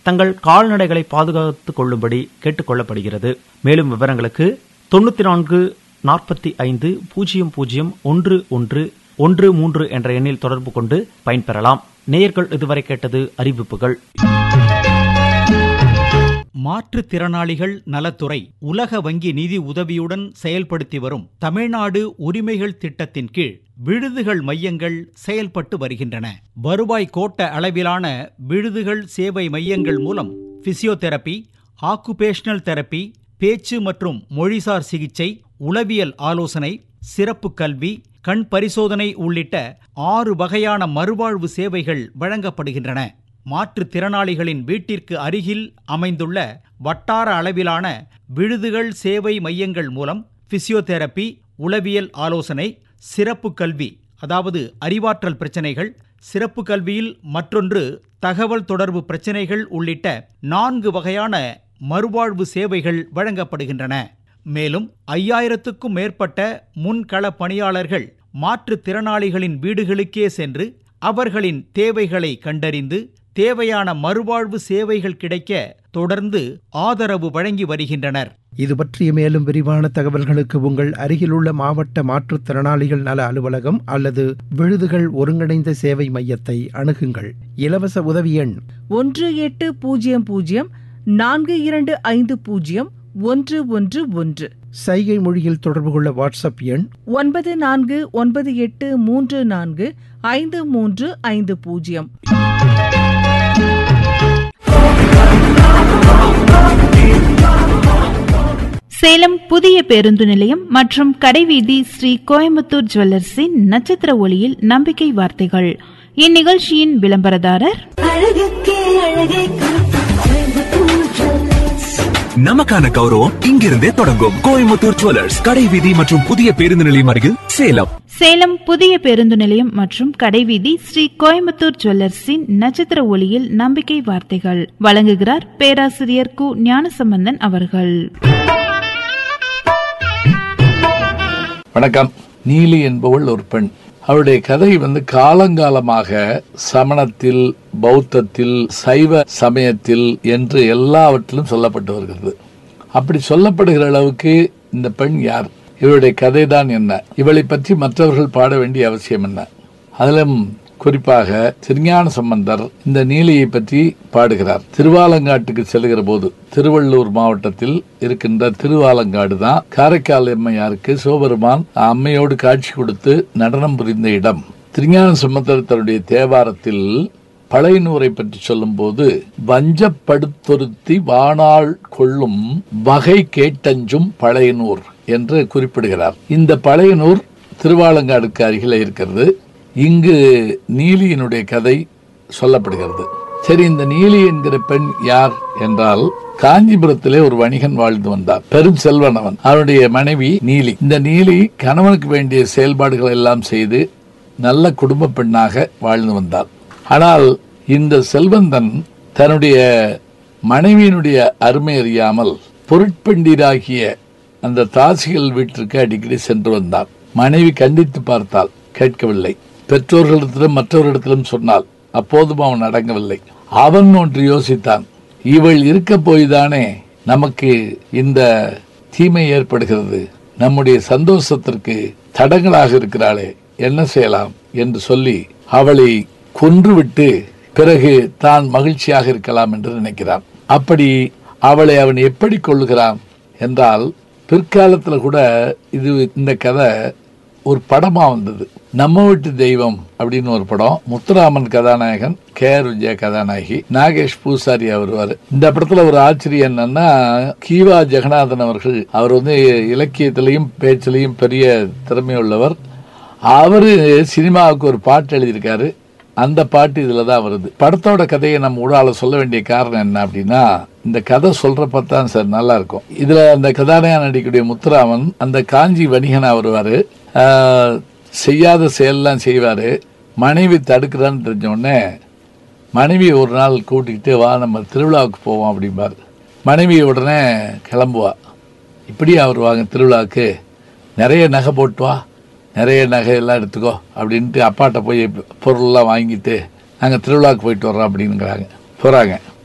தங்கள் கால்நடைகளை பாதுகாத்துக் கொள்ளும்படி கேட்டுக் கொள்ளப்படுகிறது மேலும் விவரங்களுக்கு தொண்ணூத்தி நான்கு நாற்பத்தி ஐந்து பூஜ்ஜியம் பூஜ்ஜியம் ஒன்று ஒன்று ஒன்று மூன்று என்ற எண்ணில் தொடர்பு கொண்டு பயன்பெறலாம் நேயர்கள் இதுவரை கேட்டது அறிவிப்புகள் மாற்றுத்திறனாளிகள் நலத்துறை உலக வங்கி நிதி உதவியுடன் செயல்படுத்தி வரும் தமிழ்நாடு உரிமைகள் திட்டத்தின் கீழ் விடுதிகள் மையங்கள் செயல்பட்டு வருகின்றன வருவாய் கோட்ட அளவிலான விடுதிகள் சேவை மையங்கள் மூலம் பிசியோதெரபி ஆக்குபேஷனல் தெரப்பி பேச்சு மற்றும் மொழிசார் சிகிச்சை உளவியல் ஆலோசனை சிறப்பு கல்வி கண் பரிசோதனை உள்ளிட்ட ஆறு வகையான மறுவாழ்வு சேவைகள் வழங்கப்படுகின்றன மாற்றுத்திறனாளிகளின் வீட்டிற்கு அருகில் அமைந்துள்ள வட்டார அளவிலான விடுதிகள் சேவை மையங்கள் மூலம் பிசியோதெரப்பி உளவியல் ஆலோசனை சிறப்பு கல்வி அதாவது அறிவாற்றல் பிரச்சனைகள் சிறப்பு கல்வியில் மற்றொன்று தகவல் தொடர்பு பிரச்சனைகள் உள்ளிட்ட நான்கு வகையான மறுவாழ்வு சேவைகள் வழங்கப்படுகின்றன மேலும் ஐயாயிரத்துக்கும் மேற்பட்ட முன்கள பணியாளர்கள் மாற்றுத்திறனாளிகளின் வீடுகளுக்கே சென்று அவர்களின் தேவைகளை கண்டறிந்து தேவையான மறுவாழ்வு சேவைகள் கிடைக்க தொடர்ந்து ஆதரவு வழங்கி வருகின்றனர் இது பற்றிய மேலும் விரிவான தகவல்களுக்கு உங்கள் அருகிலுள்ள மாவட்ட மாற்றுத்திறனாளிகள் நல அலுவலகம் அல்லது விழுதுகள் ஒருங்கிணைந்த சேவை மையத்தை அணுகுங்கள் இலவச உதவி எண் ஒன்று எட்டு பூஜ்ஜியம் பூஜ்ஜியம் நான்கு இரண்டு ஐந்து பூஜ்ஜியம் ஒன்று ஒன்று ஒன்று சைகை மொழியில் தொடர்பு கொள்ள வாட்ஸ்அப் எண் ஒன்பது நான்கு ஒன்பது எட்டு மூன்று நான்கு ஐந்து மூன்று ஐந்து பூஜ்ஜியம் சேலம் புதிய பேருந்து நிலையம் மற்றும் கடைவீதி ஸ்ரீ கோயம்புத்தூர் ஜுவல்லர்ஸின் நட்சத்திர ஒளியில் நம்பிக்கை வார்த்தைகள் இந்நிகழ்ச்சியின் விளம்பரதாரர் அழகுக்கே அழகை நமக்கான கௌரவம் இங்கிருந்தே தொடங்கும் கோயம்புத்தூர் ஜுவல்லர்ஸ் கடை வீதி மற்றும் புதிய பேருந்து நிலையம் அருகில் சேலம் சேலம் புதிய பேருந்து நிலையம் மற்றும் கடைவீதி ஸ்ரீ கோயம்புத்தூர் ஜுவல்லர்ஸின் நட்சத்திர ஒளியில் நம்பிக்கை வார்த்தைகள் வழங்குகிறார் பேராசிரியர் கு ஞானசம்பந்தன் அவர்கள் வணக்கம் நீலி என்பவள் ஒரு பெண் அவருடைய கதை வந்து காலங்காலமாக சமணத்தில் பௌத்தத்தில் சைவ சமயத்தில் என்று எல்லாவற்றிலும் சொல்லப்பட்டு வருகிறது அப்படி சொல்லப்படுகிற அளவுக்கு இந்த பெண் யார் இவருடைய கதை தான் என்ன இவளை பற்றி மற்றவர்கள் பாட வேண்டிய அவசியம் என்ன அதிலும் குறிப்பாக திருஞான சம்பந்தர் இந்த நீலியை பற்றி பாடுகிறார் திருவாலங்காட்டுக்கு செல்கிற போது திருவள்ளூர் மாவட்டத்தில் இருக்கின்ற திருவாலங்காடு தான் காரைக்கால் அம்மையாருக்கு சிவபெருமான் அம்மையோடு காட்சி கொடுத்து நடனம் புரிந்த இடம் திருஞான சம்பந்தர் தன்னுடைய தேவாரத்தில் பழையனூரை பற்றி சொல்லும்போது வஞ்சப்படுத்தொருத்தி வாணாள் கொள்ளும் வகை கேட்டஞ்சும் பழையனூர் என்று குறிப்பிடுகிறார் இந்த பழையனூர் திருவாலங்காடுக்கு அருகில் இருக்கிறது இங்கு நீலியினுடைய கதை சொல்லப்படுகிறது சரி இந்த நீலி என்கிற பெண் யார் என்றால் காஞ்சிபுரத்திலே ஒரு வணிகன் வாழ்ந்து வந்தார் பெரும் செல்வன் அவன் அவனுடைய மனைவி நீலி இந்த நீலி கணவனுக்கு வேண்டிய செயல்பாடுகள் எல்லாம் செய்து நல்ல குடும்ப பெண்ணாக வாழ்ந்து வந்தார் ஆனால் இந்த செல்வந்தன் தன்னுடைய மனைவியினுடைய அருமை அறியாமல் பொருட்பெண்டீராகிய அந்த தாசிகள் வீட்டிற்கு அடிக்கடி சென்று வந்தார் மனைவி கண்டித்து பார்த்தால் கேட்கவில்லை பெற்றோர்களிடத்திலும் மற்றவர்களிடத்திலும் சொன்னால் அப்போதும் அவன் அடங்கவில்லை அவன் ஒன்று யோசித்தான் இவள் இருக்க போய்தானே நமக்கு இந்த தீமை ஏற்படுகிறது நம்முடைய சந்தோஷத்திற்கு தடங்களாக இருக்கிறாளே என்ன செய்யலாம் என்று சொல்லி அவளை கொன்றுவிட்டு பிறகு தான் மகிழ்ச்சியாக இருக்கலாம் என்று நினைக்கிறான் அப்படி அவளை அவன் எப்படி கொள்ளுகிறான் என்றால் பிற்காலத்தில் கூட இது இந்த கதை ஒரு படமா வந்தது நம்ம வீட்டு தெய்வம் அப்படின்னு ஒரு படம் முத்துராமன் கதாநாயகன் கே ஆர் விஜயா கதாநாயகி நாகேஷ் பூசாரி வருவார் இந்த படத்துல ஒரு ஆச்சரியம் என்னன்னா கீவா ஜெகநாதன் அவர்கள் அவர் வந்து இலக்கியத்திலையும் பேச்சிலையும் பெரிய திறமை உள்ளவர் அவரு சினிமாவுக்கு ஒரு பாட்டு எழுதியிருக்காரு அந்த பாட்டு இதுல தான் வருது படத்தோட கதையை நம்ம ஊடால சொல்ல வேண்டிய காரணம் என்ன அப்படின்னா இந்த கதை சொல்றப்ப தான் சார் நல்லா இருக்கும் இதுல அந்த கதாநாயகன் நடிக்கக்கூடிய முத்துராமன் அந்த காஞ்சி வணிகனா வருவாரு ஆஹ், செய்யாத செயல்லாம் செய்வாரு மனைவி தடுக்கிறான்னு தெரிஞ்ச உடனே மனைவி ஒரு நாள் கூட்டிக்கிட்டு வா நம்ம திருவிழாவுக்கு போவோம் அப்படிம்பாரு மனைவி உடனே கிளம்புவா இப்படியே அவர் வாங்க திருவிழாவுக்கு நிறைய நகை போட்டு வா நிறைய நகையெல்லாம் எடுத்துக்கோ அப்படின்ட்டு அப்பாட்ட போய் பொருள்லாம் வாங்கிட்டு நாங்கள் திருவிழாவுக்கு போயிட்டு வர்றோம் அப்படிங்கிறாங்க போகிறாங்க